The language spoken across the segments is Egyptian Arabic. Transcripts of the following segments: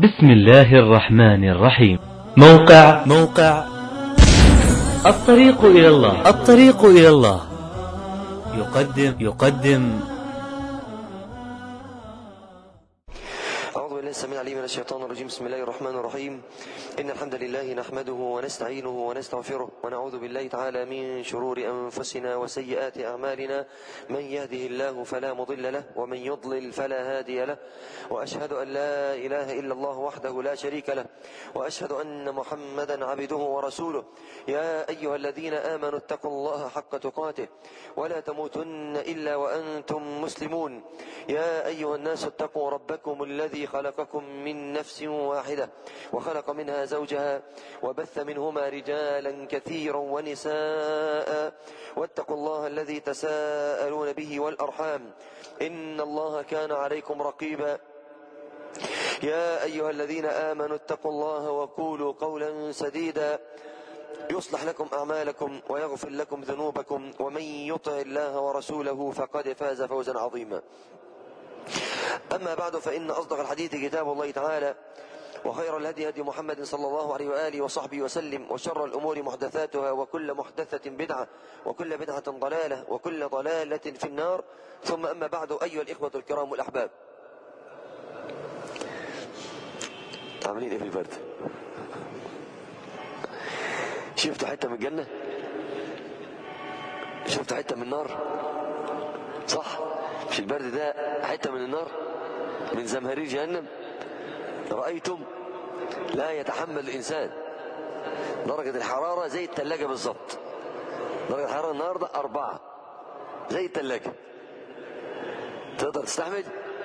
بسم الله الرحمن الرحيم موقع موقع الطريق إلى الله الطريق إلى الله يقدم يقدم أعوذ بالله السميع العليم من الشيطان الرجيم بسم الله الرحمن الرحيم إن الحمد لله نحمده ونستعينه ونستغفره ونعوذ بالله تعالى من شرور أنفسنا وسيئات أعمالنا من يهده الله فلا مضل له ومن يضلل فلا هادي له وأشهد أن لا إله إلا الله وحده لا شريك له وأشهد أن محمدا عبده ورسوله يا أيها الذين آمنوا اتقوا الله حق تقاته ولا تموتن إلا وأنتم مسلمون يا أيها الناس اتقوا ربكم الذي خلقكم من نفس واحدة وخلق منها زوجها وبث منهما رجالا كثيرا ونساء واتقوا الله الذي تساءلون به والأرحام إن الله كان عليكم رقيبا يا أيها الذين آمنوا اتقوا الله وقولوا قولا سديدا يصلح لكم أعمالكم ويغفر لكم ذنوبكم ومن يطع الله ورسوله فقد فاز فوزا عظيما أما بعد فإن أصدق الحديث كتاب الله تعالى وخير الهدي هدي محمد صلى الله عليه وآله وصحبه وسلم وشر الأمور محدثاتها وكل محدثة بدعة وكل بدعة ضلالة وكل ضلالة في النار ثم أما بعد أيها الإخوة الكرام والأحباب عاملين إيه في البرد شفتوا حتة من الجنة شفتوا حتة من النار صح مش البرد ده حتة من النار من زمهرير جهنم رأيتم لا يتحمل الإنسان درجة الحرارة زي التلاجة بالظبط درجة الحرارة النهاردة أربعة زي التلاجة تقدر تستحمل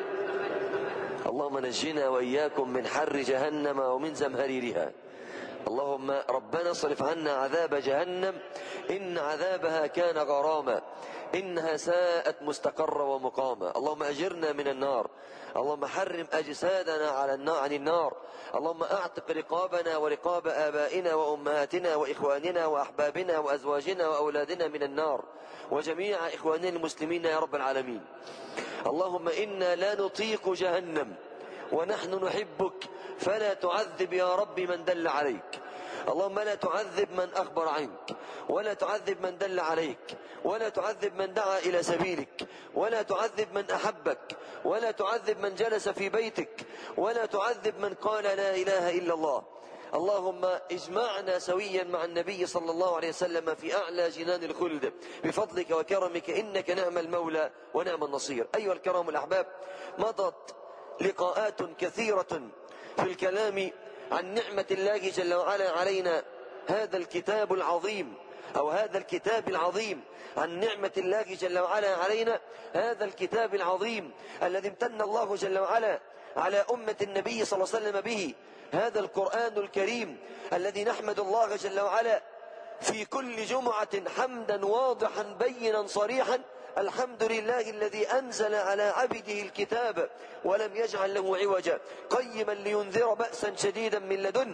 اللهم نجنا وإياكم من حر جهنم ومن زمهريرها اللهم ربنا اصرف عنا عذاب جهنم إن عذابها كان غراما إنها ساءت مستقرا ومقاما اللهم أجرنا من النار اللهم حرم أجسادنا على النار عن النار اللهم أعتق رقابنا ورقاب آبائنا وأمهاتنا وإخواننا وأحبابنا وأزواجنا وأولادنا من النار وجميع إخواننا المسلمين يا رب العالمين اللهم إنا لا نطيق جهنم ونحن نحبك فلا تعذب يا رب من دل عليك اللهم لا تعذب من أخبر عنك ولا تعذب من دل عليك ولا تعذب من دعا إلى سبيلك ولا تعذب من أحبك ولا تعذب من جلس في بيتك ولا تعذب من قال لا إله إلا الله اللهم اجمعنا سويا مع النبي صلى الله عليه وسلم في أعلى جنان الخلد بفضلك وكرمك إنك نعم المولى ونعم النصير أيها الكرام الأحباب مضت لقاءات كثيرة في الكلام عن نعمة الله جل وعلا علينا هذا الكتاب العظيم أو هذا الكتاب العظيم عن نعمة الله جل وعلا علينا هذا الكتاب العظيم الذي امتن الله جل وعلا على أمة النبي صلى الله عليه وسلم به هذا القرآن الكريم الذي نحمد الله جل وعلا في كل جمعة حمدا واضحا بينا صريحا الحمد لله الذي أنزل على عبده الكتاب ولم يجعل له عوجا قيما لينذر بأسا شديدا من لدنه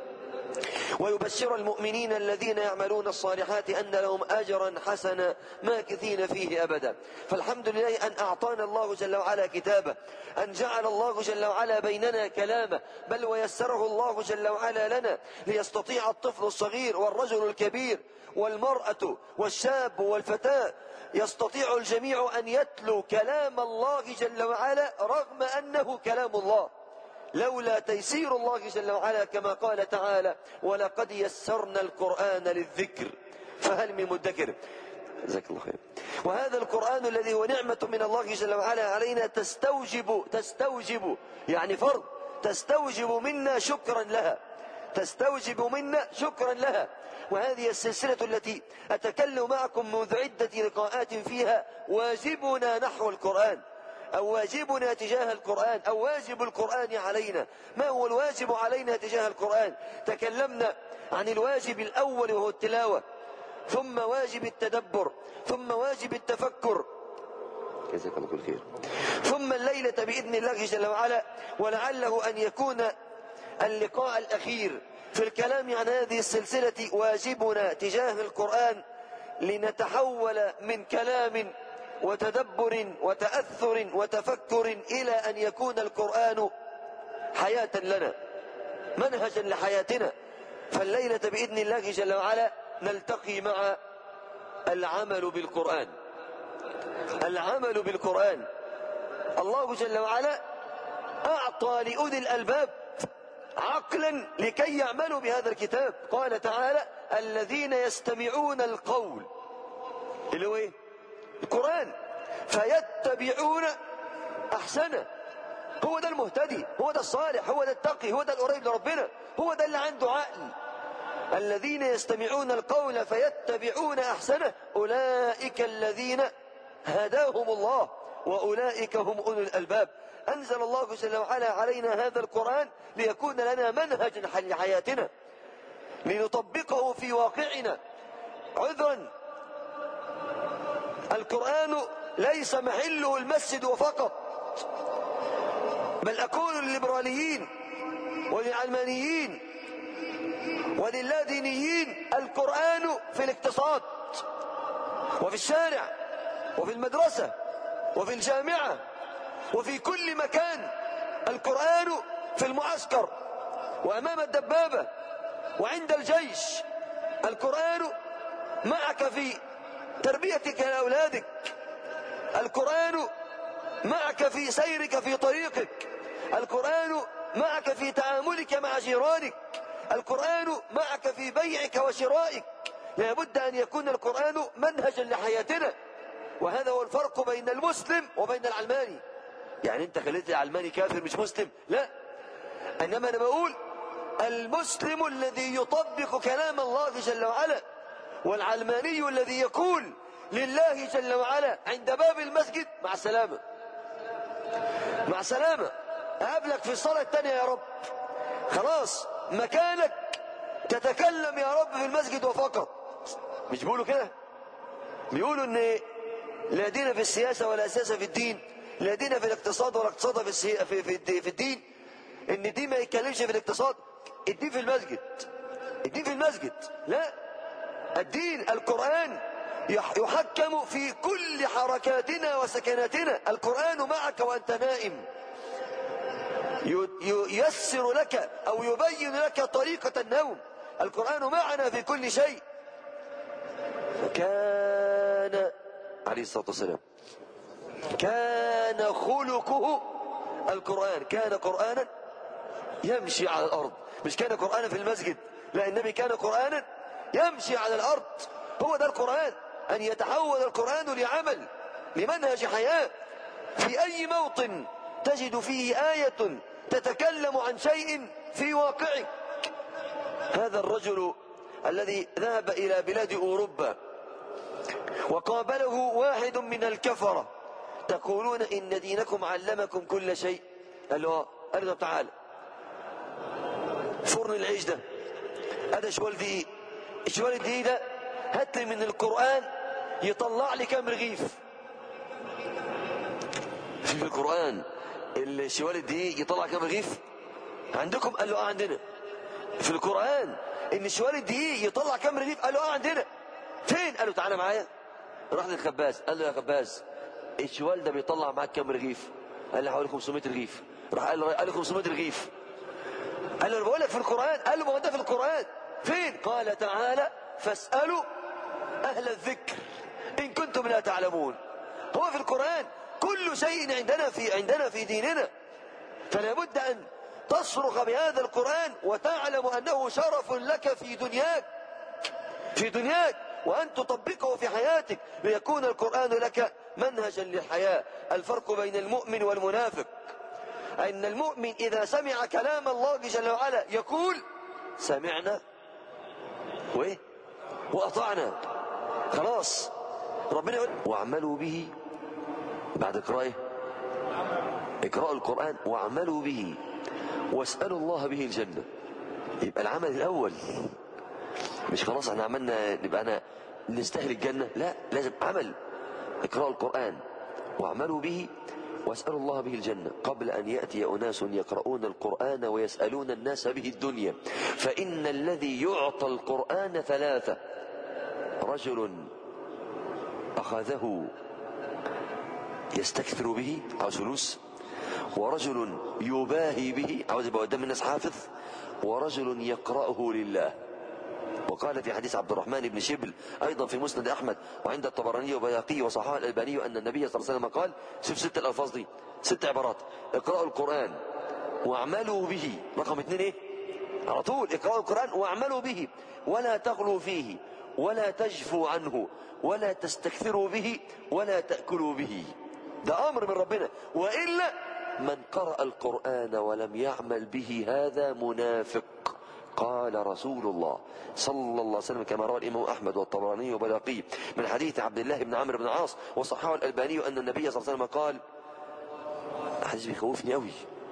ويبشر المؤمنين الذين يعملون الصالحات أن لهم أجرا حسنا ماكثين فيه أبدا فالحمد لله أن أعطانا الله جل وعلا كتابه أن جعل الله جل وعلا بيننا كلامه بل ويسره الله جل وعلا لنا ليستطيع الطفل الصغير والرجل الكبير والمرأة والشاب والفتاة يستطيع الجميع أن يتلو كلام الله جل وعلا رغم أنه كلام الله لولا تيسير الله جل وعلا كما قال تعالى ولقد يسرنا القرآن للذكر فهل من مدكر جزاك الله خير وهذا القرآن الذي هو نعمة من الله جل وعلا علينا تستوجب تستوجب يعني فرض تستوجب منا شكرا لها تستوجب منا شكرا لها وهذه السلسلة التي أتكلم معكم منذ عدة لقاءات فيها واجبنا نحو القرآن أو واجبنا تجاه القرآن أو واجب القرآن علينا ما هو الواجب علينا تجاه القرآن تكلمنا عن الواجب الأول وهو التلاوة ثم واجب التدبر ثم واجب التفكر جزاك الله كل خير ثم الليلة بإذن الله جل وعلا ولعله أن يكون اللقاء الأخير في الكلام عن هذه السلسلة واجبنا تجاه القرآن لنتحول من كلام وتدبر وتأثر وتفكر إلى أن يكون القرآن حياة لنا منهجا لحياتنا فالليلة بإذن الله جل وعلا نلتقي مع العمل بالقرآن العمل بالقرآن الله جل وعلا أعطى لأولي الألباب عقلا لكي يعملوا بهذا الكتاب قال تعالى الذين يستمعون القول اللي هو ايه القرآن فيتبعون أحسنه هو ده المهتدي هو ده الصالح هو ده التقي هو ده القريب لربنا هو ده اللي عنده عقل الذين يستمعون القول فيتبعون أحسنه أولئك الذين هداهم الله وأولئك هم أولو الألباب أنزل الله جل وعلا علينا هذا القرآن ليكون لنا منهجا لحياتنا لنطبقه في واقعنا عذرا القرآن ليس محله المسجد وفقط بل أقول للليبراليين وللعلمانيين وللادينيين القرآن في الاقتصاد وفي الشارع وفي المدرسة وفي الجامعة وفي كل مكان القرآن في المعسكر وأمام الدبابة وعند الجيش القرآن معك في تربيتك لأولادك القرآن معك في سيرك في طريقك القرآن معك في تعاملك مع جيرانك القرآن معك في بيعك وشرائك لابد أن يكون القرآن منهجا لحياتنا وهذا هو الفرق بين المسلم وبين العلماني يعني انت خليت العلماني كافر مش مسلم لا انما انا بقول المسلم الذي يطبق كلام الله جل وعلا والعلماني الذي يقول لله جل وعلا عند باب المسجد مع السلامة مع السلامة أقابلك في الصلاة الثانية يا رب خلاص مكانك تتكلم يا رب في المسجد وفقط مش بيقولوا كده بيقولوا ان لا دين في السياسة ولا سياسة في الدين لا دين في الاقتصاد ولا اقتصاد في, السي... في, في, في الدين ان الدين ما يتكلمش في الاقتصاد الدين في المسجد الدين في المسجد لا الدين القرآن يحكم في كل حركاتنا وسكناتنا القرآن معك وأنت نائم ييسر لك أو يبين لك طريقة النوم القرآن معنا في كل شيء كان عليه الصلاة والسلام كان خلقه القرآن كان قرآنا يمشي على الأرض مش كان قرآنا في المسجد لا النبي كان قرآنا يمشي على الأرض هو ده القرآن أن يتحول القرآن لعمل لمنهج حياة في أي موطن تجد فيه آية تتكلم عن شيء في واقعك هذا الرجل الذي ذهب إلى بلاد أوروبا وقابله واحد من الكفرة تقولون إن دينكم علمكم كل شيء قال له قال له تعالى فرن العيش ده هذا شوال دقيق شوال الدقيق ده هات لي من القرآن يطلع لي كام رغيف في القرآن الشوال الدقيق يطلع كام رغيف عندكم قال له اه عندنا في القرآن ان الشوال الدقيق يطلع كام رغيف قال له اه عندنا فين قال له تعالى معايا راح للخباز قال له يا خباز الشوال ده بيطلع معاك كام رغيف قال له حوالي 500 رغيف راح قال له قال له 500 رغيف قال له انا بقول لك في القرآن قال له ما هو ده في القرآن فين قال تعالى فاسألوا أهل الذكر إن كنتم لا تعلمون هو في القرآن كل شيء عندنا في عندنا في ديننا فلا بد أن تصرخ بهذا القرآن وتعلم أنه شرف لك في دنياك في دنياك وأن تطبقه في حياتك ليكون القرآن لك منهجا للحياة الفرق بين المؤمن والمنافق أن المؤمن إذا سمع كلام الله جل وعلا يقول سمعنا وإيه وأطعنا خلاص ربنا يقول واعملوا به بعد قراءه اقرأوا القرآن واعملوا به واسألوا الله به الجنة يبقى العمل الأول مش خلاص احنا عملنا نبقى أنا نستاهل الجنة لا لازم عمل اقرأوا القرآن واعملوا به واسألوا الله به الجنة قبل أن يأتي أناس يقرؤون القرآن ويسألون الناس به الدنيا فإن الذي يعطى القرآن ثلاثة رجل أخذه يستكثر به عاوز فلوس ورجل يباهي به عاوز يبقى قدام الناس حافظ ورجل يقرأه لله وقال في حديث عبد الرحمن بن شبل أيضا في مسند أحمد وعند الطبراني وبياقي وصححه الألباني أن النبي صلى الله عليه وسلم قال شوف ست الألفاظ دي ست عبارات اقرأوا القرآن واعملوا به رقم اثنين ايه على طول اقرأوا القرآن واعملوا به ولا تغلوا فيه ولا تجفوا عنه ولا تستكثروا به ولا تأكلوا به ده أمر من ربنا وإلا من قرأ القرآن ولم يعمل به هذا منافق قال رسول الله صلى الله عليه وسلم كما روى الإمام أحمد والطبراني وبلاقي من حديث عبد الله بن عمرو بن العاص وصححه الألباني أن النبي صلى الله عليه وسلم قال حديث بيخوفني قوي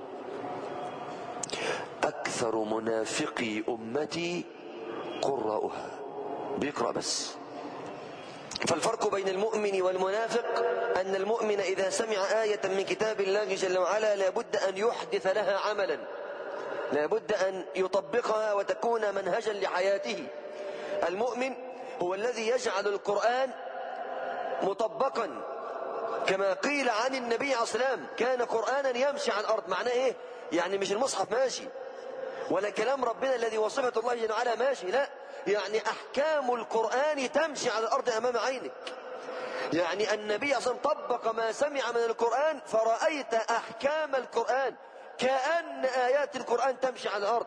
أكثر منافقي أمتي قراؤها بيقرأ بس فالفرق بين المؤمن والمنافق أن المؤمن إذا سمع آية من كتاب الله جل وعلا لابد أن يحدث لها عملا لابد أن يطبقها وتكون منهجا لحياته المؤمن هو الذي يجعل القرآن مطبقا كما قيل عن النبي عليه الصلاة والسلام كان قرآنا يمشي على الأرض معناه إيه يعني مش المصحف ماشي ولا كلام ربنا الذي وصفة الله جل وعلا ماشي لا يعني أحكام القرآن تمشي على الأرض أمام عينك يعني النبي أصلا طبق ما سمع من القرآن فرأيت أحكام القرآن كأن آيات القرآن تمشي على الأرض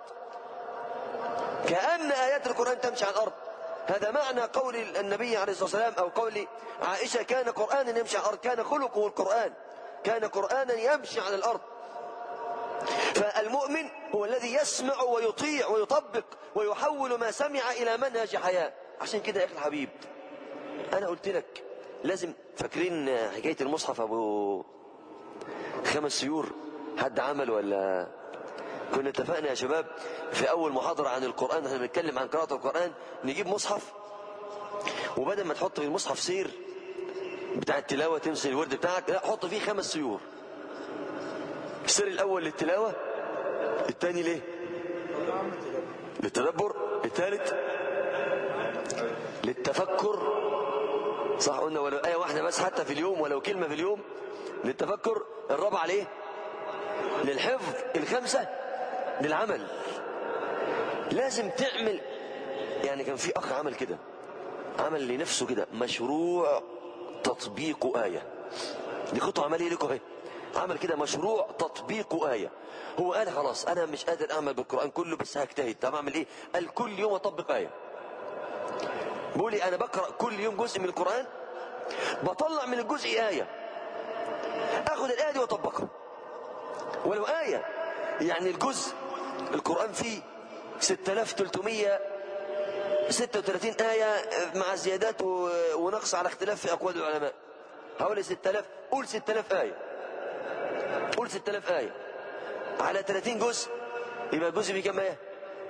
كأن آيات القرآن تمشي على الأرض هذا معنى قول النبي عليه الصلاة والسلام أو قول عائشة كان قرآنا يمشي على الأرض كان خلقه القرآن كان قرآنا يمشي على الأرض فالمؤمن هو الذي يسمع ويطيع ويطبق ويحول ما سمع إلى منهج حياة عشان كده يا أخي الحبيب أنا قلت لك لازم فاكرين حكاية المصحف أبو خمس سيور حد عمل ولا كنا اتفقنا يا شباب في أول محاضرة عن القرآن احنا بنتكلم عن قراءة القرآن نجيب مصحف وبدل ما تحط في المصحف سير بتاع التلاوة تمسك الورد بتاعك لا حط فيه خمس سيور السر الأول للتلاوة الثاني ليه للتدبر الثالث للتفكر صح قلنا ولو آية واحدة بس حتى في اليوم ولو كلمة في اليوم للتفكر الرابعة ليه للحفظ الخمسة للعمل لازم تعمل يعني كان في أخ عمل كده عمل لنفسه كده مشروع تطبيق آية دي خطوة عملية لكم اهي عمل كده مشروع تطبيق آية هو قال خلاص أنا مش قادر أعمل بالقرآن كله بس هجتهد طب أعمل إيه قال كل يوم أطبق آية بيقول لي أنا بقرأ كل يوم جزء من القرآن بطلع من الجزء آية أخذ الآية دي وأطبقها ولو آية يعني الجزء القرآن فيه 6336 آية مع زيادات ونقص على اختلاف في أقوال العلماء حوالي 6000 قول 6000 آية قول 6000 آية على 30 جزء يبقى الجزء فيه كم آية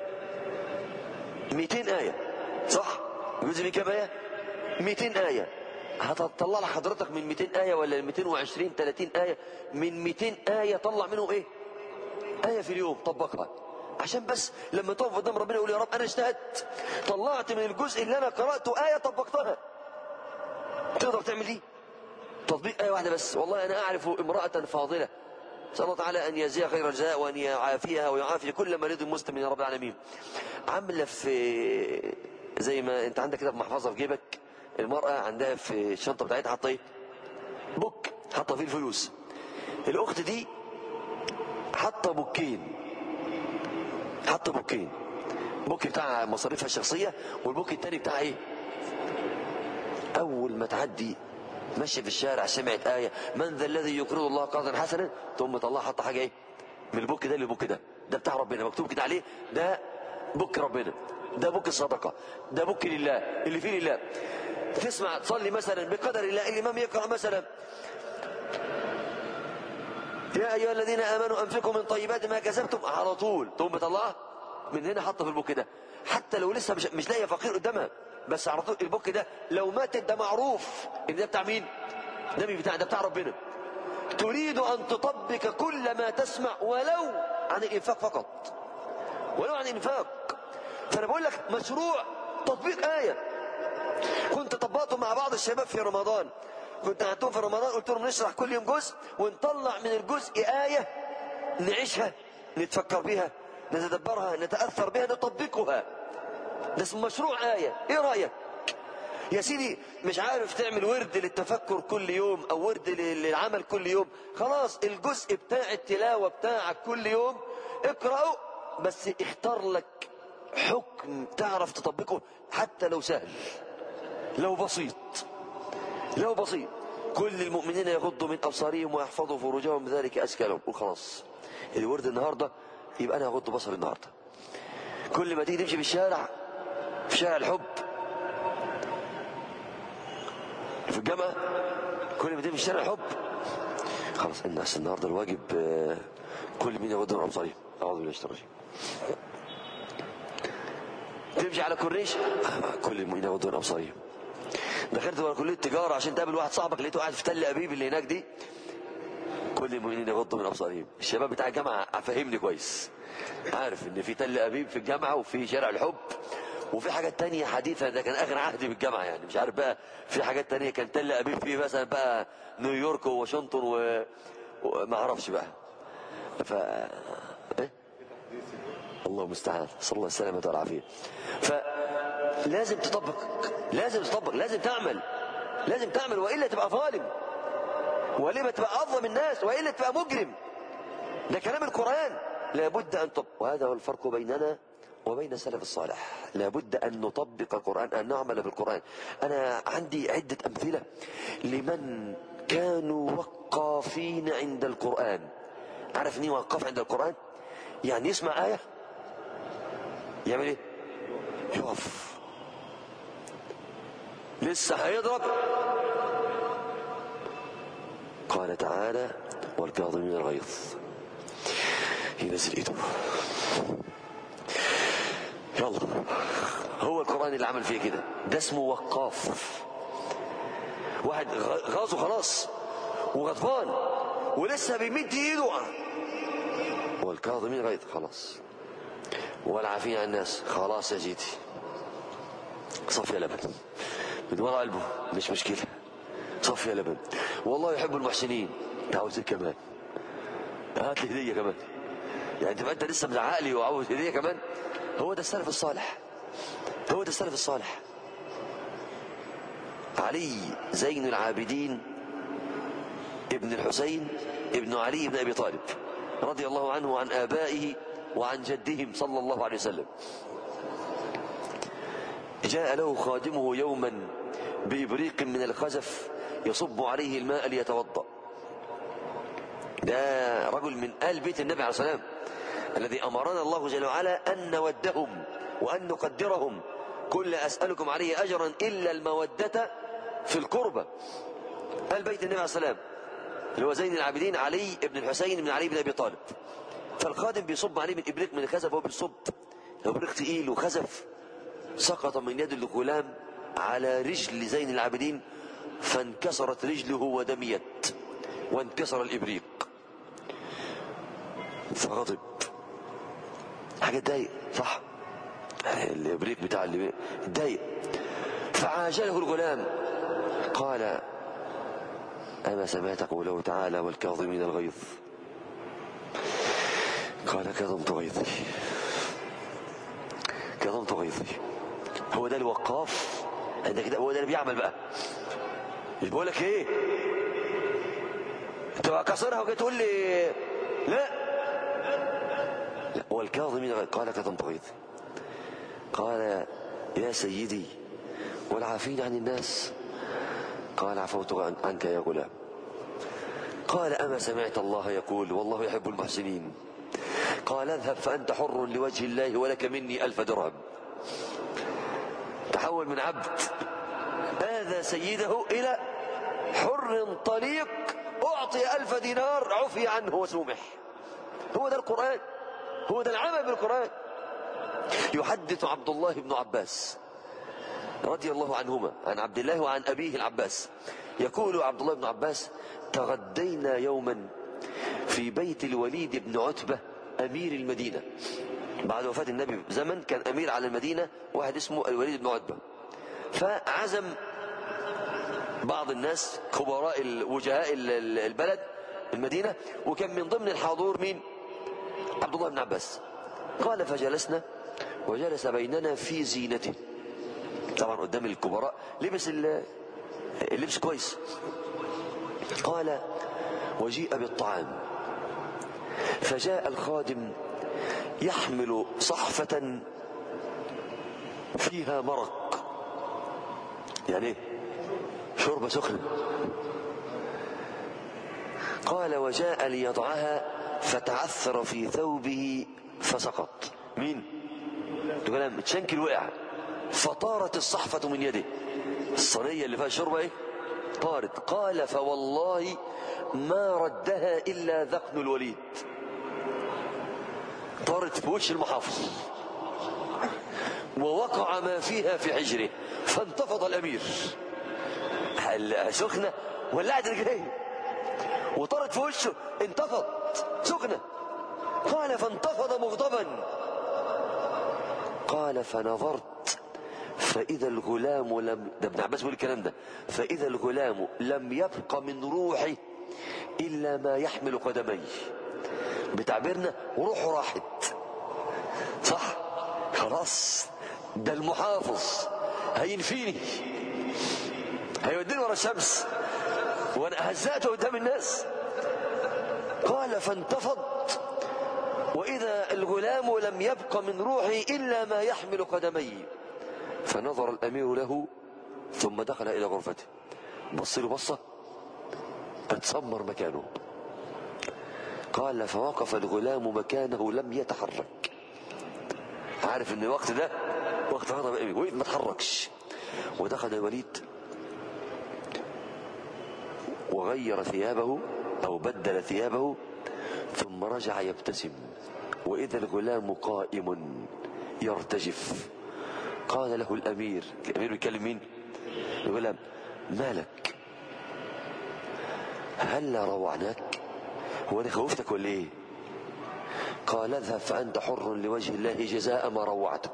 200 آية صح الجزء فيه كم آية 200 آية هتطلع لحضرتك من 200 آية ولا 220 30 آية من 200 آية طلع منهم إيه آية في اليوم طبقها عشان بس لما تقف قدام ربنا يقول يا رب أنا اجتهدت طلعت من الجزء اللي أنا قرأته آية طبقتها تقدر تعمل دي تطبيق آية واحدة بس والله أنا أعرف امرأة فاضلة نسأل الله تعالى أن يجزيها خير الجزاء وأن يعافيها ويعافي كل مريض مسلم يا رب العالمين عاملة في زي ما أنت عندك كده محفظة في جيبك المرأة عندها في الشنطة بتاعتها حاطة إيه؟ بوك حاطة فيه الفلوس الأخت دي حاطة بوكين حاطة بوكين بوك بتاع مصاريفها الشخصية والبوك التاني بتاع إيه؟ أول ما تعدي ماشية في الشارع سمعت آية من ذا الذي يقرض الله قرضا حسنا ثم مطلع حاطة حاجة إيه؟ من البوك ده للبوك ده ده بتاع ربنا مكتوب كده عليه ده بوك ربنا ده بوك الصدقة ده بوك لله اللي فيه لله تسمع تصلي مثلا بقدر الله الإمام يقرأ مثلا يا أيها الذين آمنوا أنفقوا من طيبات ما كسبتم على طول تقوم مطلعها من هنا حاطة في البوك ده حتى لو لسه مش, مش لاقيه فقير قدامها بس على طول البوك ده لو ماتت ده معروف ان ده بتاع مين؟ ده مش بتاع ده بتاع ربنا تريد أن تطبق كل ما تسمع ولو عن الإنفاق فقط ولو عن الإنفاق فأنا بقول لك مشروع تطبيق آية كنت طبقته مع بعض الشباب في رمضان كنت قعدتهم في رمضان قلت لهم نشرح كل يوم جزء ونطلع من الجزء آية نعيشها نتفكر بها نتدبرها نتأثر بها نطبقها ده اسمه مشروع آية ايه رأيك يا سيدي مش عارف تعمل ورد للتفكر كل يوم او ورد للعمل كل يوم خلاص الجزء بتاع التلاوة بتاعك كل يوم اقرأه بس اختار لك حكم تعرف تطبقه حتى لو سهل لو بسيط لو بسيط كل المؤمنين يغضوا من ابصارهم ويحفظوا فروجهم ذلك ازكى لهم وخلاص الورد النهارده يبقى انا هغض بصري النهارده كل ما تيجي تمشي في الشارع في شارع الحب في الجامعه كل ما تيجي في شارع الحب خلاص الناس النهارده الواجب آه، كل مين يغض من ابصارهم اعوذ بالله من الشيطان الرجيم تمشي على كورنيش آه، كل المؤمنين يغضوا من ابصارهم دخلت ورا كليه تجاره عشان تقابل واحد صاحبك لقيته قاعد في تل ابيب اللي هناك دي كل المؤمنين يغضوا من ابصارهم الشباب بتاع الجامعه فاهمني كويس عارف ان في تل ابيب في الجامعه وفي شارع الحب وفي حاجات تانية حديثة ده كان اخر عهدي بالجامعة يعني مش عارف بقى في حاجات تانية كان تل ابيب فيه مثلا بقى نيويورك وواشنطن و... وما اعرفش بقى ف ايه الله المستعان صلى الله السلامة والعافية فلازم تطبق لازم تطبق لازم تعمل لازم تعمل والا تبقى ظالم والا تبقى اظلم الناس والا تبقى مجرم ده كلام القرآن لابد أن تطبق وهذا هو الفرق بيننا وبين السلف الصالح لابد أن نطبق القرآن أن نعمل بالقرآن أنا عندي عدة أمثلة لمن كانوا وقافين عند القرآن عارف اني وقف عند القرآن يعني يسمع آية يعمل ايه يقف لسه هيضرب قال تعالى والكاظمين الغيظ ينزل ايده يلا هو القرآن اللي عمل فيه كده ده اسمه وقاف واحد غ- غاظه خلاص وغضبان ولسه بيمد ايده والكاظمين الغيظ خلاص والعافين عن الناس خلاص يا جيتي صفي لبن من ورا قلبه مش مشكلة صفي لبن والله يحب المحسنين تعاوز إيه كمان هات لي هدية كمان يعني تبقى انت لسه مزعق لي وعاوز هدية كمان هو ده السلف الصالح هو ده السلف الصالح علي زين العابدين ابن الحسين ابن علي بن ابي طالب رضي الله عنه وعن ابائه وعن جدهم صلى الله عليه وسلم جاء له خادمه يوما بإبريق من الخزف يصب عليه الماء ليتوضأ ده رجل من آل بيت النبي عليه الصلاة والسلام الذي أمرنا الله جل وعلا أن نودهم وأن نقدرهم كل أسألكم عليه أجرا إلا المودة في القربة آل بيت النبي عليه الصلاة والسلام اللي هو زين العابدين علي بن الحسين بن علي بن أبي طالب فالخادم بيصب عليه من إبريق من الخزف وهو بيصب إبريق تقيل وخزف سقط من يد الغلام على رجل زين العابدين فانكسرت رجله ودميت وانكسر الإبريق فغضب حاجة تضايق صح الإبريق بتاع اللي اتضايق فعاجله الغلام قال أما سمعت قوله تعالى والكاظمين الغيظ قال كظمت غيظي كظمت غيظي هو ده الوقاف ده كده هو ده اللي بيعمل بقى مش بقول لك ايه تبقى كسرها وجاي تقول لي لا لا والكاظمين الغيظ قال كظمت غيظي قال يا سيدي والعافين عن الناس قال عفوت عن- عنك يا غلام قال أما سمعت الله يقول والله يحب المحسنين قال اذهب فأنت حر لوجه الله ولك مني ألف درهم تحول من عبد آذى سيده إلى حر طليق أعطي ألف دينار عفي عنه وسومح هو ده القرآن هو ده العمل بالقرآن يحدث عبد الله بن عباس رضي الله عنهما عن عبد الله وعن أبيه العباس يقول عبد الله بن عباس تغدينا يوما في بيت الوليد بن عتبة أمير المدينة بعد وفاة النبي بزمن كان أمير على المدينة واحد اسمه الوليد بن عتبة فعزم بعض الناس كبراء الوجهاء ال- ال- البلد المدينة وكان من ضمن الحاضور مين عبد الله بن عباس قال فجلسنا وجلس بيننا في زينته طبعا قدام الكبراء لبس ال- اللبس كويس قال وجيء بالطعام فجاء الخادم يحمل صحفة فيها مرق يعني ايه شوربة سخنة قال وجاء ليضعها فتعثر في ثوبه فسقط مين تقول تشنكل وقع فطارت الصحفة من يده الصينية اللي فيها الشوربة ايه طارت قال فوالله ما ردها إلا ذقن الوليد طارت في وش المحافظ ووقع ما فيها في حجره فانتفض الأمير هل سخنة ولعت رجليه وطارت في وشه انتفض سخنة قال فانتفض مغضبا قال فنظرت فإذا الغلام لم ده ابن عباس بيقول الكلام ده فإذا الغلام لم يبق من روحه إلا ما يحمل قدميه بتعبيرنا روحه راحت صح خلاص ده المحافظ هينفيني هيوديني ورا الشمس وانا هزأته قدام الناس قال فانتفض واذا الغلام لم يبق من روحه الا ما يحمل قدميه فنظر الامير له ثم دخل الى غرفته بص له بصه اتسمر مكانه قال فوقف الغلام مكانه لم يتحرك عارف ان الوقت ده وقت غضب الامير وقف ما تحركش ودخل الوليد وغير ثيابه او بدل ثيابه ثم رجع يبتسم واذا الغلام قائم يرتجف قال له الامير الامير بيكلم مين الغلام مالك هلا روعناك هو انا خوفتك ولا ايه قال اذهب فانت حر لوجه الله جزاء ما روعتك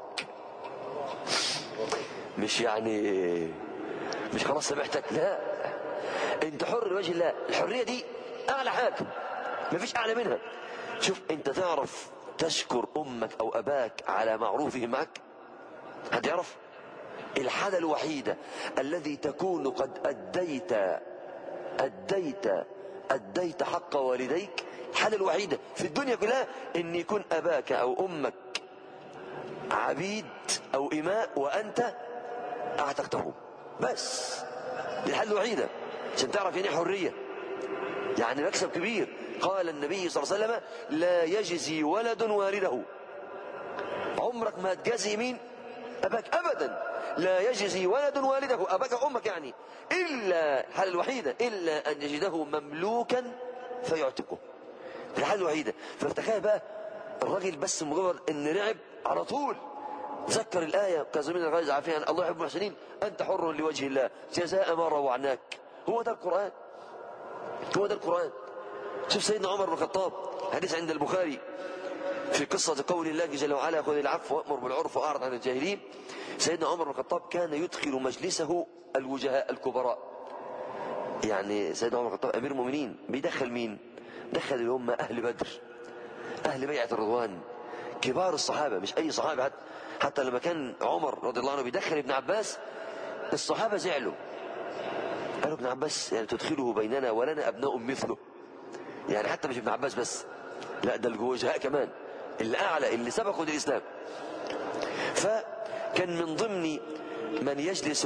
مش يعني مش خلاص سامحتك لا انت حر لوجه الله الحريه دي اعلى حاجه مفيش اعلى منها شوف انت تعرف تشكر امك او اباك على معروفهم معك حد يعرف الحالة الوحيدة الذي تكون قد أديت أديت أديت حق والديك الحالة الوحيدة في الدنيا كلها أن يكون أباك أو أمك عبيد أو إماء وأنت أعتقتهم بس دي الحالة الوحيدة عشان تعرف يعني حرية يعني مكسب كبير قال النبي صلى الله عليه وسلم لا يجزي ولد والده عمرك ما تجزي مين أباك أبدا لا يجزي ولد والده أباك أمك يعني إلا الحالة الوحيدة إلا أن يجده مملوكا فيعتقه دي الحالة الوحيدة فتخيل بقى الراجل بس مجرد ان رعب على طول ذكر الآية كازمين الغاز عافيا الله يحب المحسنين أنت حر لوجه الله جزاء ما روعناك هو ده القرآن هو ده القرآن شوف سيدنا عمر بن الخطاب حديث عند البخاري في قصة قول الله جل وعلا خذ العفو وأمر بالعرف وأعرض عن الجاهلين سيدنا عمر بن الخطاب كان يدخل مجلسه الوجهاء الكبراء يعني سيدنا عمر بن الخطاب أمير المؤمنين بيدخل مين دخل اللي هم أهل بدر أهل بيعة الرضوان كبار الصحابة مش أي صحابة حتى, حتى لما كان عمر رضي الله عنه بيدخل ابن عباس الصحابة زعلوا قالوا ابن عباس يعني تدخله بيننا ولنا أبناء مثله يعني حتى مش ابن عباس بس لا ده الوجهاء كمان اللي أعلى اللي سبقوا للإسلام فكان من ضمن من يجلس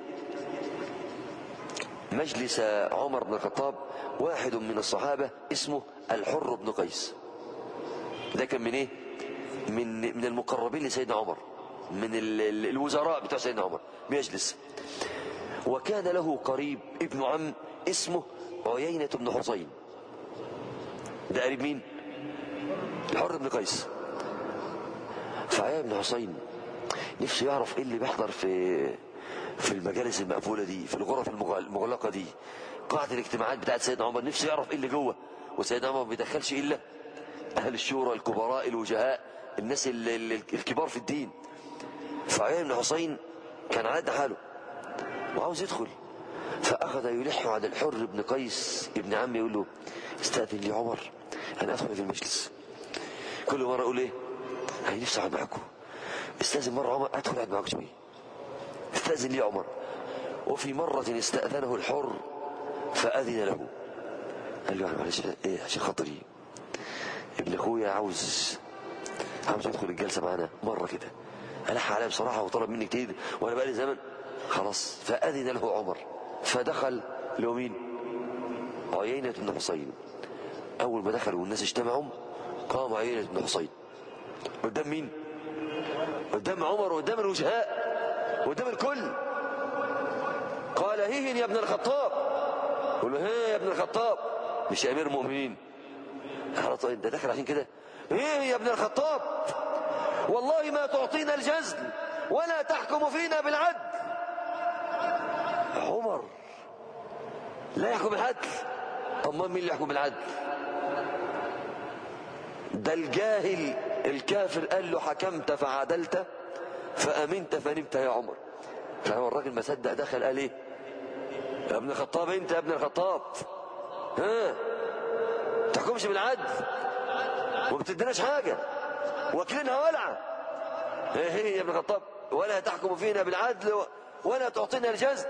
مجلس عمر بن الخطاب واحد من الصحابة اسمه الحر بن قيس ده كان من ايه من من المقربين لسيدنا عمر من ال- ال- الوزراء بتوع سيدنا عمر بيجلس وكان له قريب ابن عم اسمه عيينة بن حصين ده قريب مين الحر بن قيس فعيينة بن حصين نفسه يعرف ايه اللي بيحضر في في المجالس المقفولة دي في الغرف المغ- المغلقة دي قاعة الاجتماعات بتاعت سيدنا عمر نفسه يعرف ايه اللي جوه وسيدنا عمر ما بيدخلش الا اهل الشورى الكبراء الوجهاء الناس ال- ال- الكبار في الدين فعيان بن حسين كان على قد حاله وعاوز يدخل فأخذ يلح على الحر بن قيس ابن عمي يقول له استأذن لي عمر أنا أدخل في المجلس كل مرة أقول إيه أنا نفسي أقعد معاكم استأذن مرة عمر أدخل أقعد معاكم شوية استأذن لي عمر وفي مرة استأذنه الحر فأذن له قال له معلش إيه عشان خاطري ابن أخويا عاوز عاوز يدخل الجلسة معانا مرة كده ألح عليا بصراحة وطلب مني كتير وأنا بقالي زمن خلاص فأذن له عمر فدخل له مين عيينة بن حصين أول ما دخلوا والناس اجتمعوا قام عيينة بن حصين قدام مين قدام عمر وقدام الوجهاء قدام الكل قال هيهن يا ابن الخطاب قال له هي يا ابن الخطاب مش امير المؤمنين على طول انت داخل عشان كده ايه يا ابن الخطاب والله ما تعطينا الجزل ولا تحكم فينا بالعدل عمر لا يحكم بالعدل امال مين اللي يحكم بالعدل ده الجاهل الكافر قال له حكمت فعدلت فامنت فنمت يا عمر فهو الراجل ما صدق دخل قال ايه يا ابن الخطاب انت يا ابن الخطاب ها تحكمش بالعدل وما بتديناش حاجه واكلينها ولعه ايه هي يا ابن الخطاب ولا تحكم فينا بالعدل ولا تعطينا الجزء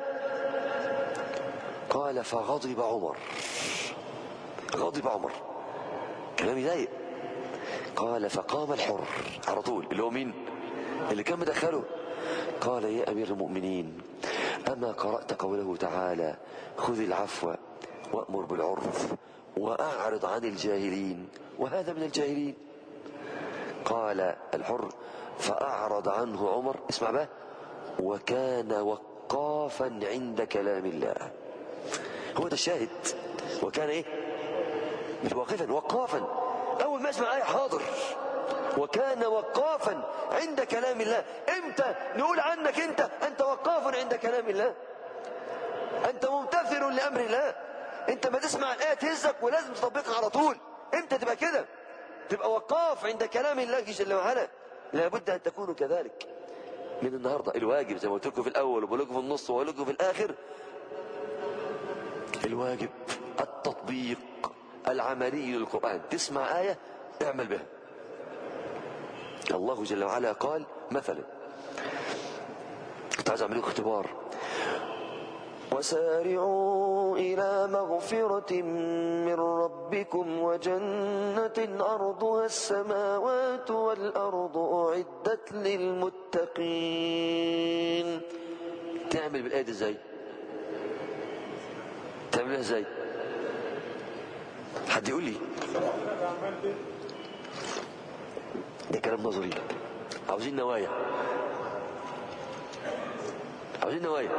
قال فغضب عمر غضب عمر كلام يضايق قال فقام الحر على طول اللي هو مين اللي كان مدخله قال يا امير المؤمنين اما قرات قوله تعالى خذ العفو وامر بالعرف واعرض عن الجاهلين وهذا من الجاهلين قال الحر فاعرض عنه عمر اسمع بقى وكان وقافا عند كلام الله هو ده الشاهد وكان ايه مش واقفا وقافا اول ما اسمع ايه حاضر وكان وقافا عند كلام الله امتى نقول عنك انت انت وقاف عند كلام الله انت ممتثل لامر الله انت ما تسمع الايه تهزك ولازم تطبقها على طول امتى تبقى كده تبقى وقاف عند كلام الله جل وعلا لابد ان تكونوا كذلك من النهارده الواجب زي ما قلت لكم في الاول وبقول لكم في النص وبقول لكم في الاخر الواجب التطبيق العملي للقران تسمع ايه اعمل بها الله جل وعلا قال مثلا كنت عايز اعمل لكم اختبار وسارعوا إلى مغفرة من ربكم وجنة أرضها السماوات والأرض أعدت للمتقين تعمل بالآية دي ازاي تعملها ازاي حد يقول لي ده كلام نظري عاوزين نوايا عاوزين نوايا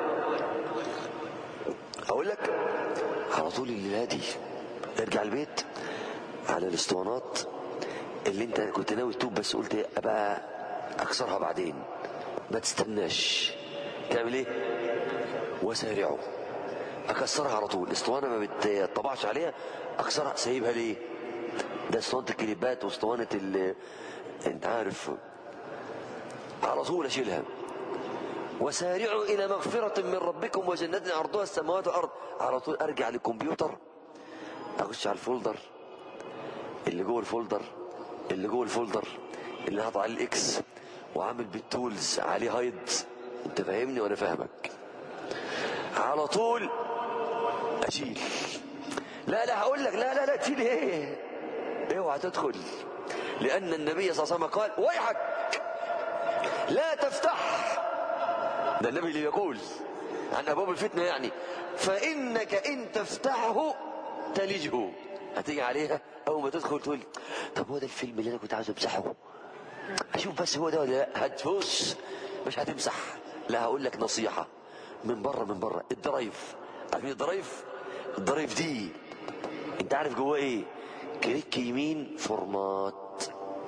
اقول لك على طول الليله دي ارجع البيت على الاسطوانات اللي انت كنت ناوي تتوب بس قلت ابقى اكسرها بعدين ما تستناش تعمل ايه وسارعوا اكسرها على طول الاسطوانه ما بتطبعش عليها اكسرها سايبها ليه ده اسطوانه الكليبات واسطوانه ال انت عارف على طول اشيلها وسارعوا الى مغفرة من ربكم وجنة عرضها السماوات والارض على طول ارجع للكمبيوتر اخش على الفولدر اللي جوه الفولدر اللي جوه الفولدر اللي حاطط عليه الاكس وعامل بالتولز عليه هايد انت فاهمني وانا فاهمك على طول اشيل لا لا هقول لك لا لا لا تشيل ايه اوعى تدخل لان النبي صلى الله عليه وسلم قال ويحك لا تفتح ده النبي اللي يقول عن ابواب الفتنه يعني فانك ان تفتحه تلجه هتيجي عليها اول ما تدخل تقول طب هو ده الفيلم اللي انا كنت عاوز امسحه اشوف بس هو ده ولا لا هتفوز مش هتمسح لا هقول لك نصيحه من بره من بره الدرايف عارفين الدرايف الدرايف دي انت عارف جواه ايه كليك يمين فورمات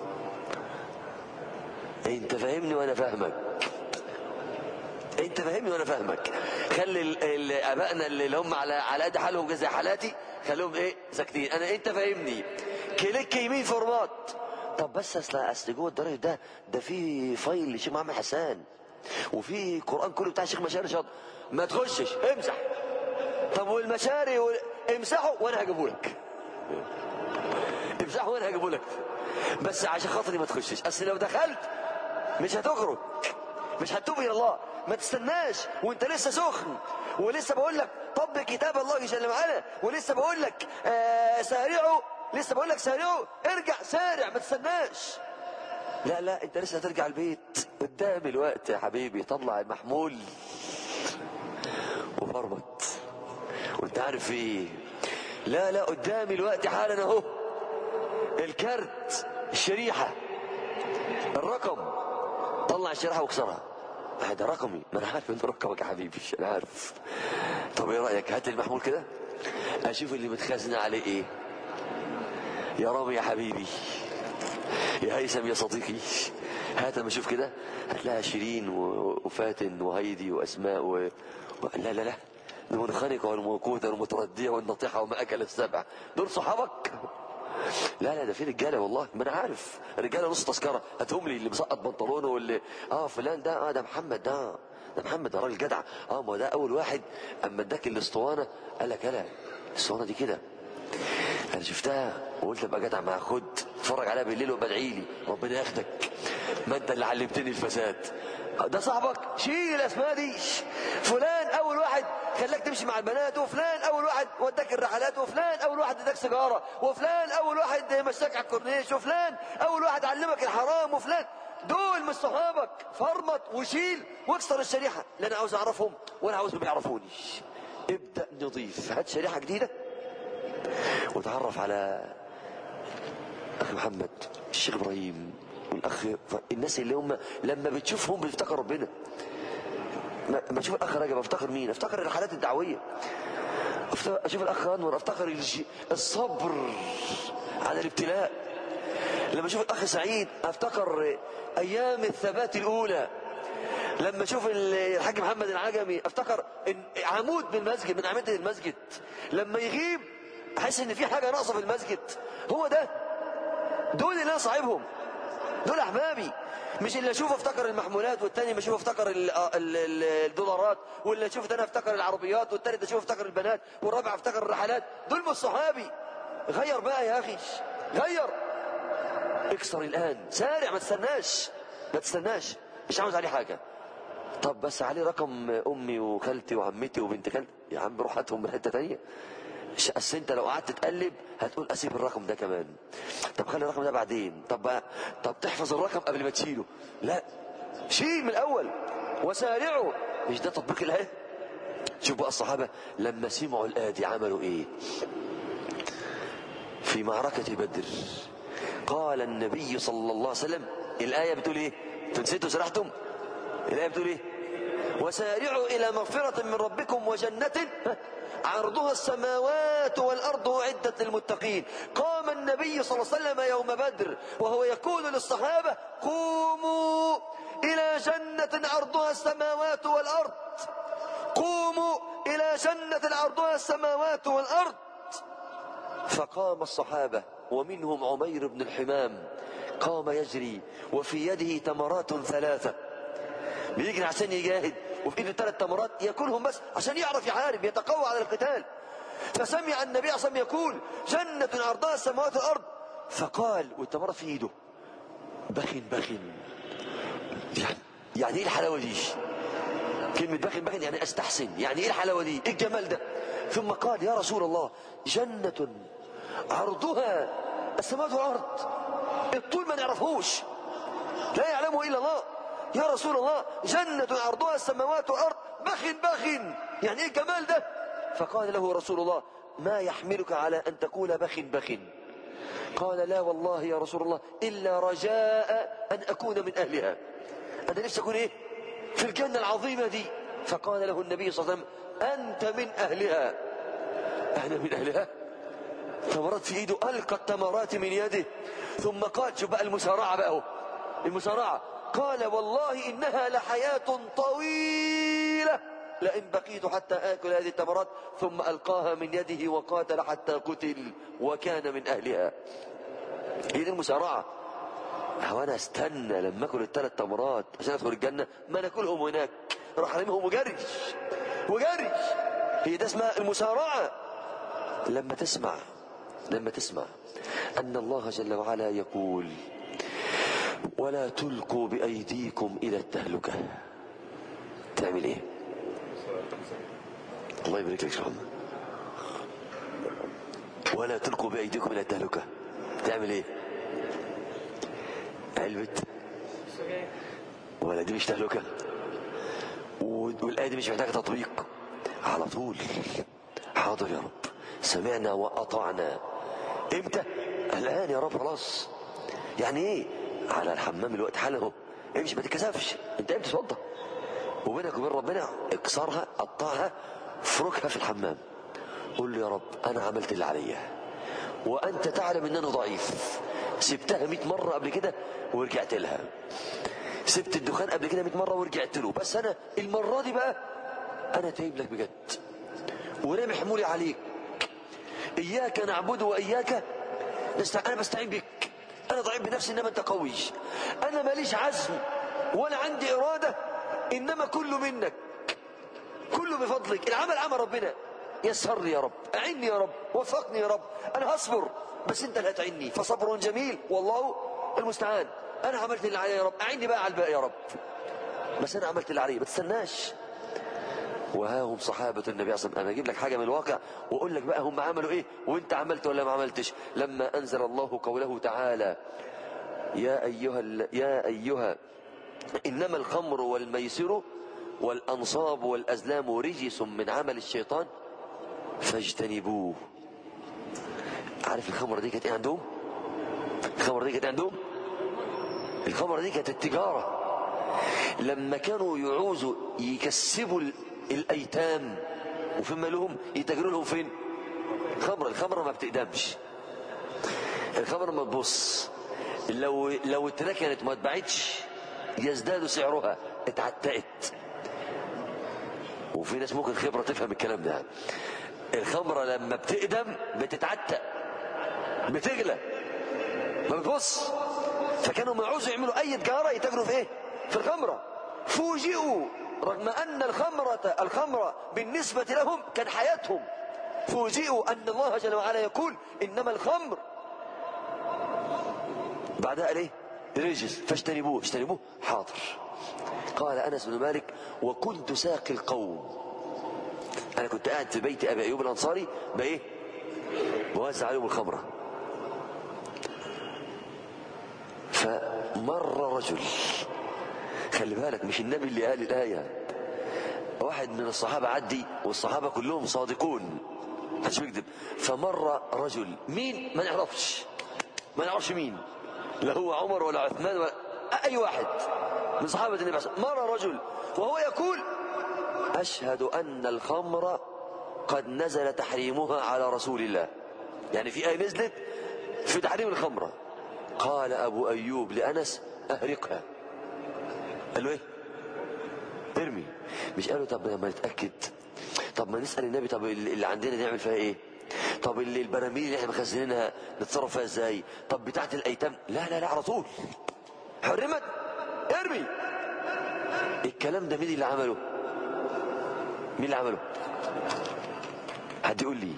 انت فاهمني وانا فاهمك انت فاهمني وانا فاهمك خلي ال- ال- ابائنا اللي هم على على قد حالهم زي حالاتي خليهم ايه ساكتين انا انت فاهمني كليك يمين فورمات طب بس اصل اصل جوه الدرايف ده ده في فايل لشيخ محمد حسان وفي قران كله بتاع الشيخ مشاري شاطر ما تخشش امسح طب والمشاري وال... امسحوا وانا هجيبه لك امسحوا وانا هجيبه لك بس عشان خاطري ما تخشش اصل لو دخلت مش هتخرج مش هتتوب الى الله ما تستناش وانت لسه سخن ولسه بقول لك طبق كتاب الله جل وعلا ولسه بقول لك آه سارعوا لسه بقول لك سارعوا ارجع سارع ما تستناش لا لا انت لسه هترجع البيت قدام الوقت يا حبيبي طلع المحمول وفرمت وانت عارف ايه لا لا قدامي الوقت حالا اهو الكارت الشريحة الرقم طلع الشريحة واكسرها هذا رقمي ما انا عارف انه رقمك يا حبيبي انا عارف طب ايه رايك هات المحمول كده اشوف اللي متخزن عليه ايه يا رامي يا حبيبي يا هيثم يا صديقي هات اما اشوف كده هتلاقي شيرين و- وفاتن وهيدي واسماء و... و... لا لا لا المنخنقه والموقوته والمترديه والنطيحه وما اكل السبع دول صحابك لا لا ده في رجاله والله ما انا عارف رجاله نص تذكره هاتهم لي اللي مسقط بنطلونه واللي اه فلان ده اه ده محمد ده ده محمد ده راجل جدع اه ما ده اول واحد اما اداك الاسطوانه قال لك لا الاسطوانه دي كده انا شفتها وقلت ابقى جدع معاك خد اتفرج عليها بالليل وبدعي لي ربنا ياخدك ما انت اللي علمتني الفساد ده صاحبك شيل الاسماء دي فلان اول واحد خلاك تمشي مع البنات وفلان اول واحد وداك الرحلات وفلان اول واحد اداك سيجاره وفلان اول واحد مشاك على الكورنيش وفلان اول واحد علمك الحرام وفلان دول مش صحابك فرمط وشيل واكسر الشريحه لا انا عاوز اعرفهم ولا عاوزهم يعرفوني ابدا نضيف هات شريحه جديده وتعرف على اخ محمد الشيخ ابراهيم والاخ الناس اللي هم لما بتشوفهم بتفتكر ربنا ما ما اشوف الاخ رجب افتكر مين افتكر الرحلات الدعويه أفت- اشوف الاخ انور افتكر الج- الصبر على الابتلاء لما اشوف الاخ سعيد افتكر ايام الثبات الاولى لما اشوف ال- الحاج محمد العجمي افتكر إن عمود من المسجد من اعمده المسجد لما يغيب احس ان في حاجه ناقصه في المسجد هو ده دول اللي انا صاحبهم دول احبابي مش اللي اشوف افتكر المحمولات والتاني ما اشوف افتكر ال- ال- ال- الدولارات واللي اشوف انا افتكر العربيات والتالت اشوف افتكر البنات والرابع افتكر الرحلات دول مش صحابي غير بقى يا اخي غير اكسر الان سارع ما تستناش ما تستناش مش عاوز عليه حاجه طب بس عليه رقم امي وخالتي وعمتي وبنت خالتي يا عم روح هاتهم من حته تانيه ش- اصل انت لو قعدت تقلب هتقول اسيب الرقم ده كمان طب خلي الرقم ده بعدين طب بقى طب تحفظ الرقم قبل ما تشيله لا شيل من الاول وسارعوا مش ده تطبيق الايه شوف بقى الصحابه لما سمعوا الايه دي عملوا ايه في معركه بدر قال النبي صلى الله عليه وسلم الايه بتقول ايه انتوا نسيتوا سرحتم الايه بتقول ايه وسارعوا الى مغفره من ربكم وجنه عرضها السماوات والارض اعدت للمتقين قام النبي صلى الله عليه وسلم يوم بدر وهو يقول للصحابه قوموا الى جنه عرضها السماوات والارض قوموا الى جنه عرضها السماوات والارض فقام الصحابة ومنهم عمير بن الحمام قام يجري وفي يده تمرات ثلاثة بيجري عشان يجاهد وفي ايده ثلاث تمرات ياكلهم بس عشان يعرف يحارب يتقوى على القتال فسمع النبي صلى الله عليه وسلم يقول جنة عرضها السماوات والأرض فقال والتمرات في ايده بخن بخن يعني يعني ايه الحلاوة دي كلمة بخن بخن يعني استحسن يعني ايه الحلاوة دي ايه الجمال ده ثم قال يا رسول الله جنة عرضها السماوات والأرض الطول ما نعرفوش لا يعلمه إلا الله يا رسول الله جنة عرضها السماوات والأرض بخن بخن يعني ايه الجمال ده فقال له رسول الله ما يحملك على أن تقول بخن بخن قال لا والله يا رسول الله إلا رجاء أن أكون من أهلها أنا نفسي أكون إيه في الجنة العظيمة دي فقال له النبي صلى الله عليه وسلم أنت من أهلها أنا من أهلها تمرات في إيده ألقى التمرات من يده ثم قال شوف بقى المسارعة بقى هو المسارعة قال والله إنها لحياة طويلة لئن بقيت حتى آكل هذه التمرات ثم ألقاها من يده وقاتل حتى قتل وكان من أهلها هي دي المسارعة هو انا استنى لما اكل الثلاث تمرات عشان ادخل الجنه ما ناكلهم هناك راح رميهم وجري وجري هي ده اسمها المسارعه لما تسمع لما تسمع ان الله جل وعلا يقول ولا تلقوا بايديكم الى التهلكه تعمل ايه الله يبارك لك يا شيخ محمد ولا تلقوا بايديكم الى التهلكه تعمل ايه علبة ولا دي مش تهلكة والآية دي مش محتاجة تطبيق على طول حاضر يا رب سمعنا وأطعنا امتى الآن يا رب خلاص يعني ايه على الحمام الوقت حالا اهو امشي ما تتكسفش انت امتى تتوضى وبينك وبين ربنا اكسرها قطعها افركها في الحمام قول له يا رب انا عملت اللي عليا وانت تعلم ان انا ضعيف سبتها 100 مره قبل كده ورجعت لها سبت الدخان قبل كده 100 مره ورجعت له بس انا المره دي بقى انا تايب لك بجد ورامي حمولي عليك اياك نعبد واياك نستع... انا بستعين بك انا ضعيف بنفسي انما انت قوي انا ماليش عزم ولا عندي اراده انما كله منك كله بفضلك العمل عمل ربنا يسر لي يا رب اعني يا رب وفقني يا رب انا هصبر بس انت اللي هتعني فصبر جميل والله المستعان انا عملت اللي عليا يا رب اعني بقى على الباقي يا رب بس انا عملت اللي عليا ما تستناش وها هم صحابة النبي صلى الله عليه وسلم أنا أجيب لك حاجة من الواقع وأقول لك بقى هم عملوا إيه وأنت عملت ولا ما عملتش لما أنزل الله قوله تعالى يا أيها ال... يا أيها إنما الخمر والميسر والأنصاب والأزلام رجس من عمل الشيطان فاجتنبوه عارف الخمرة دي كانت ايه عندهم الخمرة دي كانت عندهم الخمرة دي كانت التجارة لما كانوا يعوزوا يكسبوا الايتام وفي مالهم يتاجروا لهم فين خمرة الخمرة ما بتقدمش الخمرة ما تبص لو لو اتركنت ما اتباعتش يزداد سعرها اتعتقت وفي ناس ممكن خبرة تفهم الكلام ده الخمرة لما بتقدم بتتعتق بتغلى ما بتبص فكانوا ما يعوزوا يعملوا اي تجارة يتاجروا في ايه في الخمرة فوجئوا رغم ان الخمرة الخمرة بالنسبة لهم كان حياتهم فوجئوا ان الله جل وعلا يقول انما الخمر بعدها قال ايه رجس فاجتنبوه اجتنبوه حاضر قال انس بن مالك وكنت ساقي القوم انا كنت قاعد في بيت ابي ايوب الانصاري بايه بوزع عليهم الخمره فمر رجل خلي بالك مش النبي اللي قال الايه واحد من الصحابه عدي والصحابه كلهم صادقون محدش بيكذب فمر رجل مين ما نعرفش ما نعرفش مين لا هو عمر ولا عثمان ولا اي واحد من صحابه النبي صلى الله عليه وسلم مر رجل وهو يقول أشهد أن الخمر قد نزل تحريمها على رسول الله يعني في آية نزلت في تحريم الخمرة قال أبو أيوب لأنس أهرقها قال له إيه ارمي مش قالوا طب لما نتأكد طب ما نسأل النبي طب اللي عندنا نعمل فيها إيه طب اللي البراميل اللي احنا مخزنينها نتصرف فيها ازاي طب بتاعت الايتام لا لا لا على طول حرمت ارمي الكلام ده مين اللي عمله مين اللي عمله حد يقول لي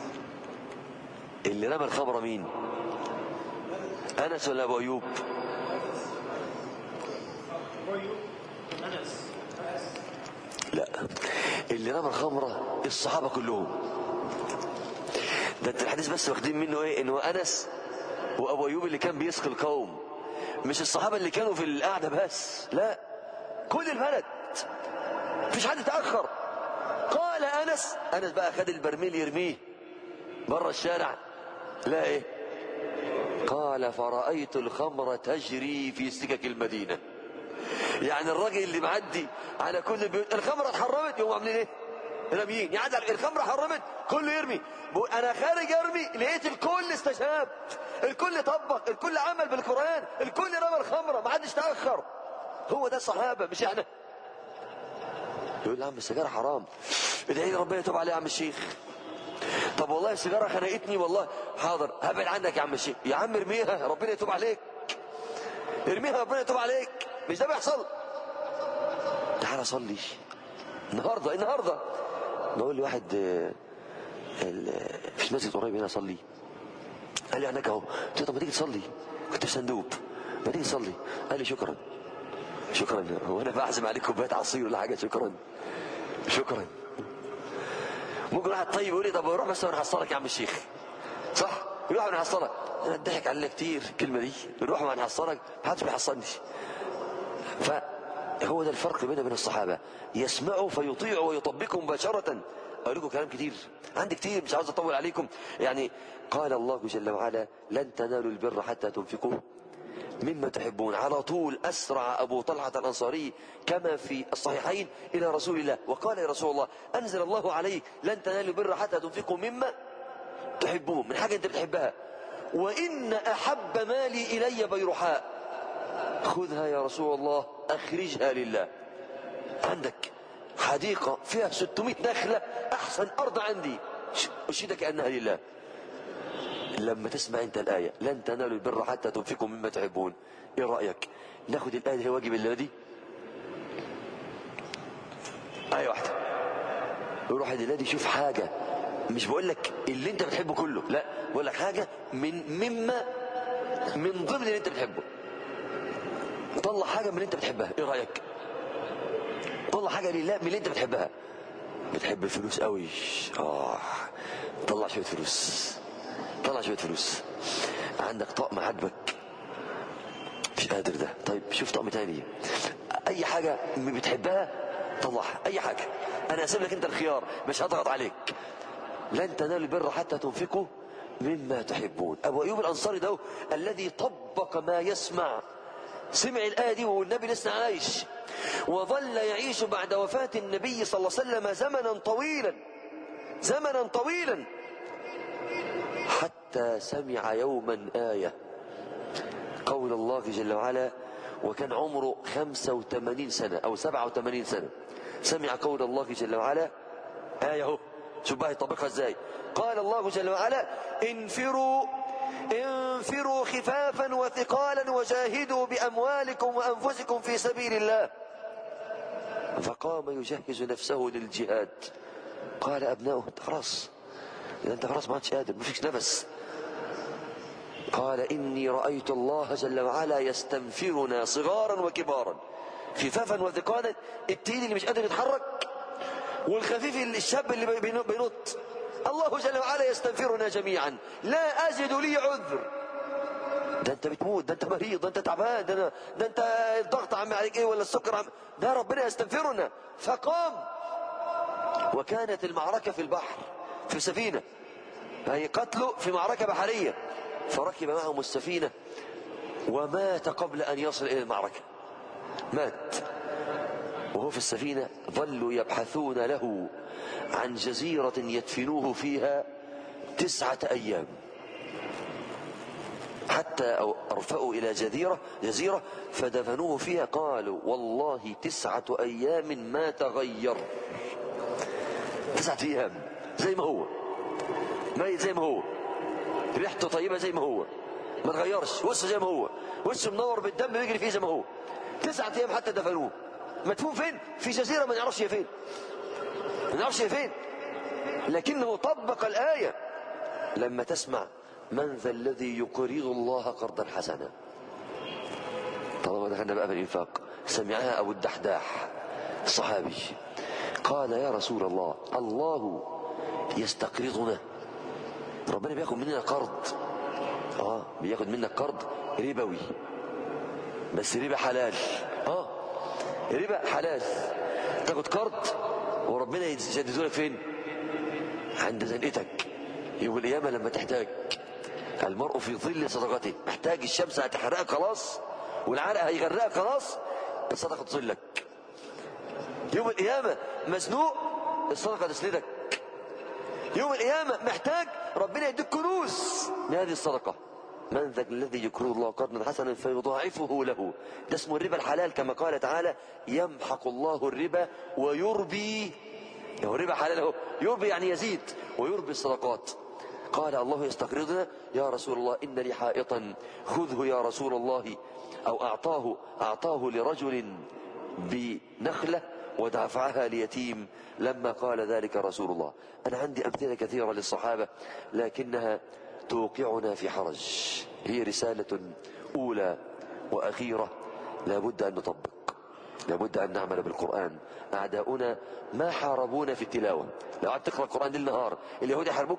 اللي رمى الخمره مين انس ولا ابو ايوب لا اللي رمى الخمره الصحابه كلهم ده انت الحديث بس واخدين منه ايه انه انس وابو ايوب اللي كان بيسقي القوم مش الصحابه اللي كانوا في القعده بس لا كل البلد مفيش حد تاخر قال انس انس بقى خد البرميل يرميه بره الشارع لا ايه قال فرأيت الخمر تجري في سكك المدينة يعني الراجل اللي معدي على كل البيوت الخمرة اتحرمت يقوموا عاملين ايه راميين يعني الخمرة حرمت كله يرمي انا خارج ارمي لقيت الكل استجاب الكل طبق الكل عمل بالقرآن الكل رمى الخمرة ما حدش تأخر هو ده الصحابة مش احنا يقول يا عم السيجاره حرام ادعي لي ربنا يتوب عليه يا عم الشيخ طب والله السيجاره خنقتني والله حاضر هبعد عنك يا عم الشيخ يا عم ارميها ربنا يتوب عليك ارميها ربنا يتوب عليك مش ده بيحصل تعال صلي النهارده النهارده بقول لواحد آه، ال- في مسجد قريب هنا صلي قال لي هناك اهو قلت له طب ما تيجي تصلي كنت في صندوق ما تيجي تصلي قال لي شكرا شكرا هو انا بعزم عليك كوبايه عصير ولا حاجه شكرا شكرا ممكن واحد طيب يقول لي طب روح بس وانا هحصلك يا عم الشيخ صح روح وانا هحصلك انا اتضحك علينا كتير الكلمه دي روح وانا هحصلك ما حدش بيحصلني فهو ده الفرق بيننا وبين الصحابه يسمعوا فيطيعوا ويطبقوا مباشره اقول لكم كلام كتير عندي كتير مش عاوز اطول عليكم يعني قال الله جل وعلا لن تنالوا البر حتى تنفقوا مما تحبون على طول أسرع أبو طلحة الأنصاري كما في الصحيحين إلى رسول الله وقال يا رسول الله أنزل الله عليك لن تنالوا البر حتى تنفقوا مما تحبون من حاجة أنت بتحبها وإن أحب مالي إلي بيرحاء خذها يا رسول الله أخرجها لله عندك حديقة فيها 600 نخلة أحسن أرض عندي أشهدك أنها لله لما تسمع انت الآية لن تنالوا البر حتى تنفقوا مما تحبون ايه رأيك ناخد الآية هي واجب الله دي آية واحدة يروح الذي يشوف حاجة مش بقول لك اللي انت بتحبه كله لا بقول لك حاجة من مما من ضمن اللي انت بتحبه طلع حاجة من اللي انت بتحبها ايه رأيك طلع حاجة لله من اللي انت بتحبها بتحب الفلوس قوي اه طلع شوية فلوس طلع شوية فلوس عندك طقم عاجبك مش قادر ده طيب شوف طقم تاني اي حاجة م- بتحبها طلعها اي حاجة انا اسيب لك انت الخيار مش هضغط عليك لن تنالوا البر حتى تنفقوا مما تحبون ابو ايوب الانصاري ده الذي طبق ما يسمع سمع الآية دي والنبي لسه عايش وظل يعيش بعد وفاة النبي صلى الله عليه وسلم زمنا طويلا زمنا طويلا حتى سمع يوما آية قول الله جل وعلا وكان عمره خمسة وثمانين سنة أو سبعة وثمانين سنة سمع قول الله جل وعلا آية اهو شوف بقى يطبقها ازاي قال الله جل وعلا انفروا انفروا خفافا وثقالا وجاهدوا بأموالكم وأنفسكم في سبيل الله فقام يجهز نفسه للجهاد قال أبناؤه أنت خلاص إذا أنت خلاص ما عادش قادر ما فيش نفس قال إني رأيت الله جل وعلا يستنفرنا صغارا وكبارا خفافا وثقالا التقيل اللي مش قادر يتحرك والخفيف الشاب اللي بين- بينط الله جل وعلا يستنفرنا جميعا لا أجد لي عذر ده انت بتموت ده انت مريض ده انت تعبان ده, أنا ده انت الضغط عم عليك ايه ولا السكر عم ده ربنا يستنفرنا فقام وكانت المعركة في البحر في سفينة هي قتله في معركة بحرية فركب معهم السفينة ومات قبل أن يصل إلى المعركة مات وهو في السفينة ظلوا يبحثون له عن جزيرة يدفنوه فيها تسعة أيام حتى أو أرفأوا إلى جزيرة جزيرة فدفنوه فيها قالوا والله تسعة أيام ما تغير تسعة أيام زي ما هو ميت زي ما هو ريحته طيبة زي ما هو ما تغيرش وشه زي ما هو وشه منور بالدم بيجري فيه زي ما هو تسعة أيام حتى دفنوه مدفون فين؟ في جزيرة ما نعرفش هي فين ما نعرفش هي فين لكنه طبق الآية لما تسمع من ذا الذي يقرض الله قرضا حسنا طالما دخلنا بقى في الإنفاق سمعها أبو الدحداح الصحابي قال يا رسول الله الله يستقرضنا ربنا بياخد مننا قرض اه بياخد منك قرض ربوي بس ربا حلال اه ربا حلال تاخد قرض وربنا يجدده لك فين عند زنقتك يوم القيامه لما تحتاج المرء في ظل صدقته محتاج الشمس هتحرقك خلاص والعرق هيغرقك خلاص الصدقه تظلك يوم القيامه مزنوق الصدقه تسندك يوم القيامة محتاج ربنا يديك كنوز من هذه الصدقة من ذا الذي يكرر الله قرضا حسنا فيضاعفه له ده اسمه الربا الحلال كما قال تعالى يمحق الله الربا ويربي هو الربا حلال اهو يربي يعني يزيد ويربي الصدقات قال الله يستقرضنا يا رسول الله إن لي حائطا خذه يا رسول الله أو أعطاه أعطاه لرجل بنخلة ودفعها ليتيم لما قال ذلك رسول الله أنا عندي أمثلة كثيرة للصحابة لكنها توقعنا في حرج هي رسالة أولى وأخيرة لابد أن نطبق لابد أن نعمل بالقرآن أعداؤنا ما حاربونا في التلاوة لو قعدت تقرأ القرآن ليل نهار اليهود يحاربوك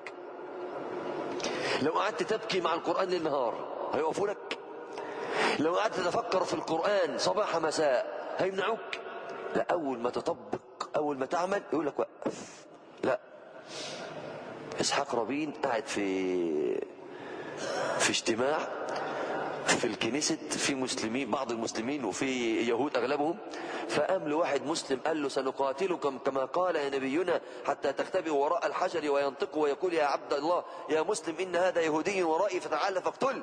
لو قعدت تبكي مع القرآن ليل نهار هيقفوا لك لو قعدت تتفكر في القرآن صباح مساء هيمنعوك لا أول ما تطبق أول ما تعمل يقول لك وقف لا إسحاق رابين قاعد في في اجتماع في الكنيسة في مسلمين بعض المسلمين وفي يهود أغلبهم فقام له واحد مسلم قال له سنقاتلكم كما قال نبينا حتى تختبئوا وراء الحجر وينطق ويقول يا عبد الله يا مسلم إن هذا يهودي ورائي فتعال فاقتل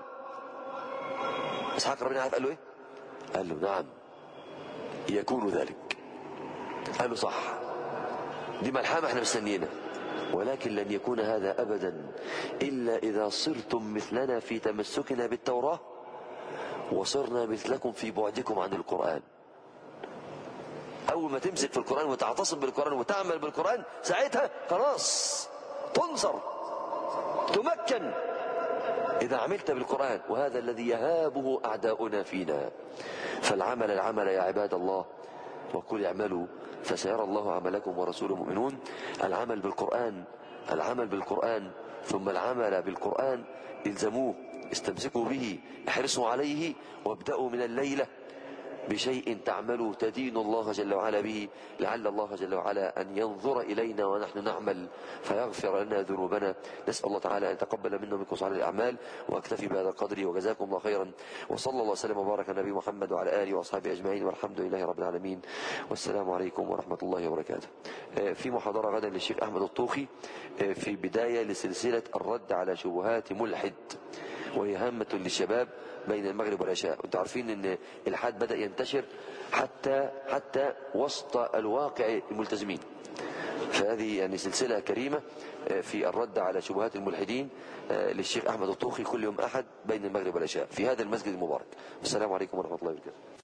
إسحاق ربنا عارف قال له إيه قال له نعم يكون ذلك قال له صح دي ملحمة احنا مستنيينها ولكن لن يكون هذا أبدا إلا إذا صرتم مثلنا في تمسكنا بالتوراة وصرنا مثلكم في بعدكم عن القرآن أول ما تمسك في القرآن وتعتصم بالقرآن وتعمل بالقرآن ساعتها خلاص تنصر تمكن إذا عملت بالقرآن وهذا الذي يهابه أعداؤنا فينا فالعمل العمل يا عباد الله وقل اعملوا فسيرى الله عملكم ورسوله مؤمنون العمل بالقرآن العمل بالقرآن ثم العمل بالقرآن الزموه استمسكوا به احرصوا عليه وابدأوا من الليلة بشيء تعملوا تدين الله جل وعلا به لعل الله جل وعلا أن ينظر إلينا ونحن نعمل فيغفر لنا ذنوبنا نسأل الله تعالى أن يتقبل منا ومنكم صالح الأعمال وأكتفي بهذا القدر وجزاكم الله خيرا وصلى الله وسلم وبارك على نبي محمد وعلى آله وأصحابه أجمعين والحمد لله رب العالمين والسلام عليكم ورحمة الله وبركاته في محاضرة غدا للشيخ أحمد الطوخي في بداية لسلسلة الرد على شبهات ملحد وهي هامة للشباب بين المغرب والعشاء وانتم عارفين ان الحاد بدأ ينتشر حتى حتى وسط الواقع الملتزمين فهذه يعني سلسلة كريمة في الرد على شبهات الملحدين للشيخ أحمد الطوخي كل يوم أحد بين المغرب والعشاء في هذا المسجد المبارك والسلام عليكم ورحمة الله وبركاته